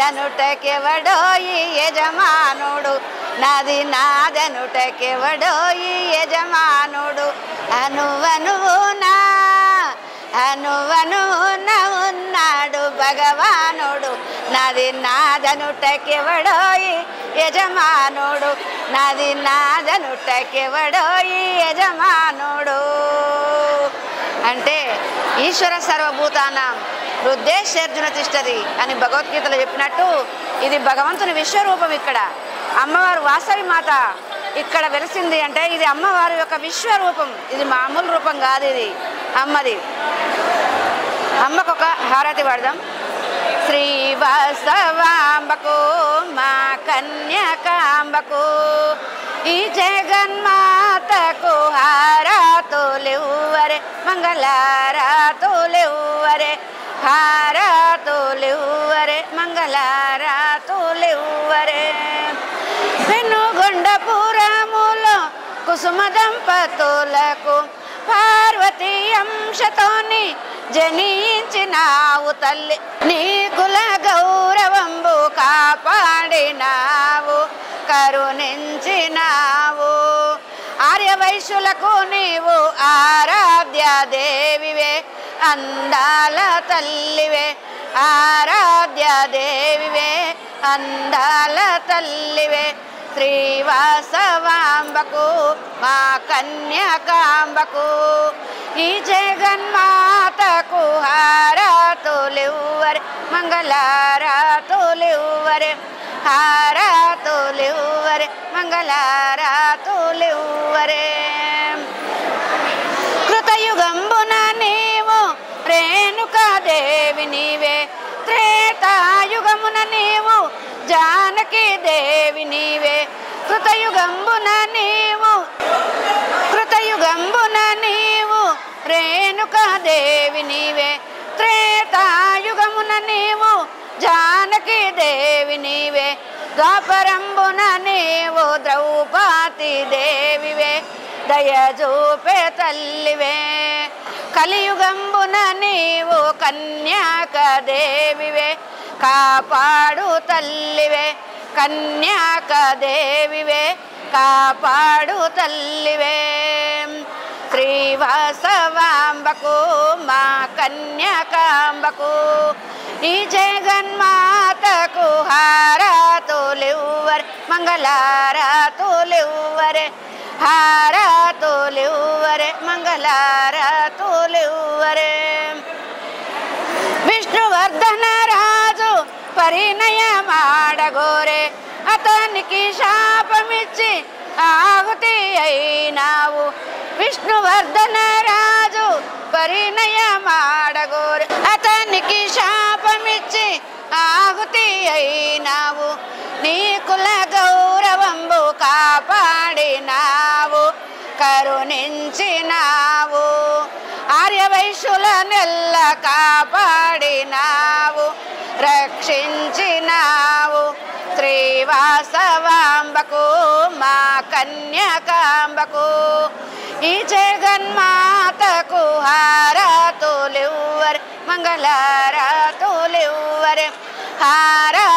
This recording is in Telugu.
నాదనుటకెవడో ఈ యజమానుడు నాది నాదనుటకెవడో ఈ యజమానుడు అనువనువునా అనువనువున ఉన్నాడు భగవానుడు నాది నాదనుటకెవడో ఈ యజమానుడు నాది నాదనుటకెవడో ఈ యజమానుడు అంటే ఈశ్వర సర్వభూతానం హృదయశర్జున తిష్టది అని భగవద్గీతలో చెప్పినట్టు ఇది భగవంతుని విశ్వరూపం ఇక్కడ అమ్మవారు వాసవి మాత ఇక్కడ వెలిసింది అంటే ఇది అమ్మవారి యొక్క విశ్వరూపం ఇది మామూలు రూపం కాదు ఇది అమ్మది అమ్మకొక హారతి పడదాం శ్రీవాసవాంబకు మా కన్యకాంబకు ఈ జగన్మాతకు హారాతులివ్వరే మంగళారాతులివ్వరే హారాతులివ్వరే మంగళారాతులివ్వరే పెనుగొండపురములో కుసుమ దంపతులకు పార్వతీ అంశతోని జనించినావు తల్లి నీ కుల గౌరవంబు కాపాడినావు కరుణించినావు ఆర్యవైశ్యులకు నీవు ఆరాధ్య దేవివే అందాల తల్లివే ఆరాధ్య దేవివే అందాల తల్లివే శ్రీవాసవాంబకు మా కన్యకాంబకు ఈ జగన్మాతకు హారాతులివ్వరే మంగళారాతులివ్వరే హారాతులివ్వరే మంగళారాతులివ్వరే కృతయుగంబున నీవు రేణుకాదేవి నీవే త్రేతాయుగమున నీవు జానకి దేవి నీవే కృతయుగంబున నీవు కృతయుగంబున నీవు రేణుకాదేవి నీవే త్రేతాయుగమున నీవు జానకి దేవి నీవే ద్వాపరంబున నీవు ద్రౌపది దేవివే దయజూపే తల్లివే కలియుగంబున నీవు కన్యాక దేవివే కాపాడు తల్లివే కన్యాక దేవివే కాపాడు తల్లివే శ్రీవాసవాంబకు మా కన్యకాంబకు ఈ జగన్మాతకు హారాతులివ్వరే మంగళారాతులివ్వరే హారాతులివ్వరే మంగళారాతులివ్వరే విష్ణువర్ధన రాజు పరిణయమాడగోరే అతనికి శాపమిచ్చి ఆహుతి అయినావు విష్ణువర్ధన రాజు పరిణయమాడగోరే అతనికి శాపమిచ్చి ఆహుతి అయినావు నీ కుల గౌరవంబు కాపాడినావు కరుణించినావు ఆర్యవైశ్యుల నెల్ల కాపాడినావు రక్షించినావు శ్రీవాసవాంబకు మా కన్యకాంబకు ఈ జగన్మాతకు హారాతులివ్వరే మంగళారాతులివ్వరే హారా